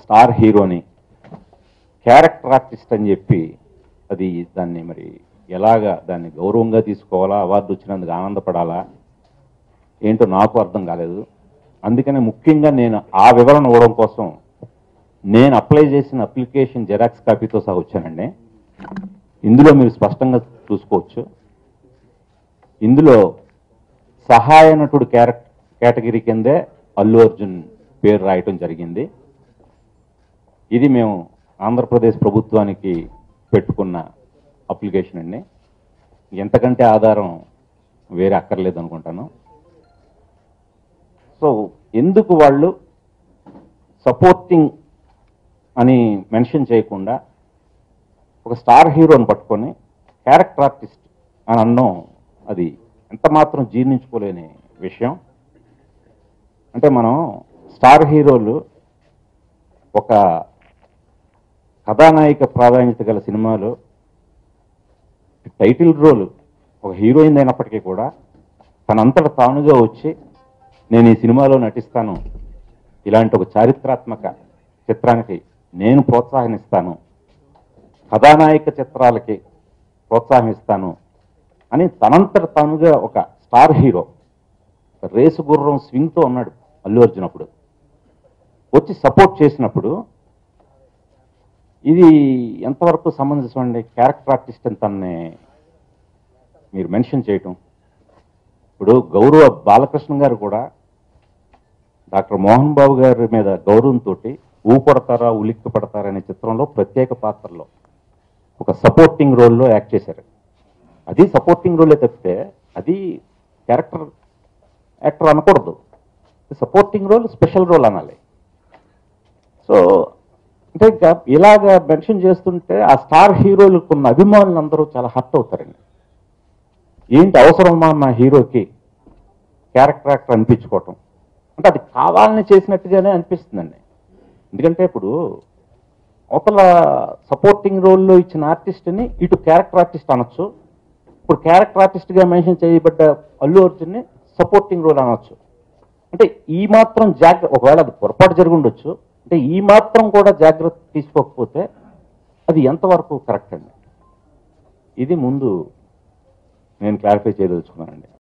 star హీరోని character artist అని చెప్పి అది దాన్ని మరి ఎలాగా దాన్ని గౌరవంగా తీసుకోవాలా అవార్డు వచ్చినందుకు ఆనందపడాలా ఏంటో నాకు అర్థం కాలేదు అందుకనే ముఖ్యంగా నేను ఆ వివరణ ఇవ్వడం కోసం నేను అప్లై చేసిన అప్లికేషన్ జెరాక్స్ కాపీతో సహా వచ్చానండి ఇందులో మీరు స్పష్టంగా చూసుకోవచ్చు ఇందులో సహాయ నటుడు క్యారెక్ట్ కేటగిరీ కిందే అల్లు అర్జున్ పేరు రాయటం జరిగింది ఇది మేము ఆంధ్రప్రదేశ్ ప్రభుత్వానికి పెట్టుకున్న అప్లికేషన్ అండి ఎంతకంటే ఆధారం వేరే అక్కర్లేదు అనుకుంటాను సో ఎందుకు వాళ్ళు సపోర్టింగ్ అని మెన్షన్ చేయకుండా ఒక స్టార్ హీరోని పట్టుకొని క్యారెక్టర్ ఆర్టిస్ట్ అని అనడం అది ఎంత మాత్రం జీర్ణించుకోలేని విషయం అంటే మనం స్టార్ హీరోలు ఒక కథానాయిక ప్రాధాన్యత గల సినిమాలో టైటిల్ రోల్ ఒక హీరోయిన్ అయినప్పటికీ కూడా తనంతట తానుగా వచ్చి నేను ఈ సినిమాలో నటిస్తాను ఇలాంటి ఒక చారిత్రాత్మక చిత్రానికి నేను ప్రోత్సాహనిస్తాను కథానాయక చిత్రాలకి ప్రోత్సాహమిస్తాను అని తనంతట తానుగా ఒక స్టార్ హీరో రేసు గుర్రం స్వింగ్తో ఉన్నాడు అల్లు అర్జున్ అప్పుడు వచ్చి సపోర్ట్ చేసినప్పుడు ఇది ఎంతవరకు సమంజసం అండి క్యారెక్టర్ ఆర్టిస్ట్ అని తనని మీరు మెన్షన్ చేయటం ఇప్పుడు గౌరవ బాలకృష్ణ గారు కూడా డాక్టర్ మోహన్ బాబు గారి మీద గౌరవంతో ఊపడతారా ఉలిక్కి పడతారా అనే చిత్రంలో ప్రత్యేక పాత్రలో ఒక సపోర్టింగ్ రోల్లో యాక్ట్ చేశారు అది సపోర్టింగ్ రోలే తప్పితే అది క్యారెక్టర్ యాక్టర్ అనకూడదు సపోర్టింగ్ రోల్ స్పెషల్ రోల్ అనాలి సో అంటే ఇంకా ఇలాగ మెన్షన్ చేస్తుంటే ఆ స్టార్ హీరోలకు ఉన్న అభిమానులు అందరూ చాలా హర్ట్ అవుతారండి ఏంటి అవసరమా మా హీరోకి క్యారెక్టర్ యాక్టర్ అనిపించుకోవటం అంటే అది కావాలని చేసినట్టుగానే అనిపిస్తుందండి ఎందుకంటే ఇప్పుడు అవతల సపోర్టింగ్ రోల్లో ఇచ్చిన ఆర్టిస్ట్ని ఇటు క్యారెక్టర్ ఆర్టిస్ట్ అనొచ్చు ఇప్పుడు క్యారెక్టర్ ఆర్టిస్ట్గా మెన్షన్ చేయబడ్డ అల్లు అర్జున్ని సపోర్టింగ్ రోల్ అనొచ్చు అంటే ఈ మాత్రం జాగ్రత్త ఒకవేళ అది పొరపాటు జరిగి ఉండొచ్చు అంటే ఈ మాత్రం కూడా జాగ్రత్త తీసుకోకపోతే అది ఎంతవరకు కరెక్ట్ అండి ఇది ముందు నేను క్లారిఫై చేయదలుచుకున్నానండి